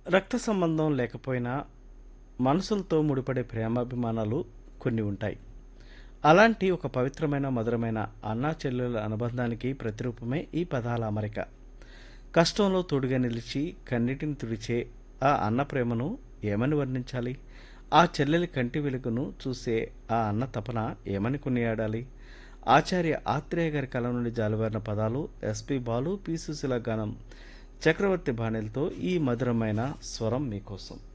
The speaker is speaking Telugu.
రక్త సంబంధం లేకపోయినా మనసులతో ముడిపడే ప్రేమాభిమానాలు కొన్ని ఉంటాయి అలాంటి ఒక పవిత్రమైన మధురమైన అన్నా చెల్లెల అనుబంధానికి ప్రతిరూపమే ఈ పదాల అమరిక కష్టంలో తోడుగా నిలిచి కన్నిటిని తుడిచే ఆ అన్న ప్రేమను ఏమని వర్ణించాలి ఆ చెల్లెలి కంటి వెలుగును చూసే ఆ అన్న తపన ఏమని కొనియాడాలి ఆచార్య ఆత్రేయ గారి కళ నుండి జాలువారిన పదాలు ఎస్పి బాలు పి సుశీల గానం చక్రవర్తి బాణెలతో ఈ మధురమైన స్వరం మీకోసం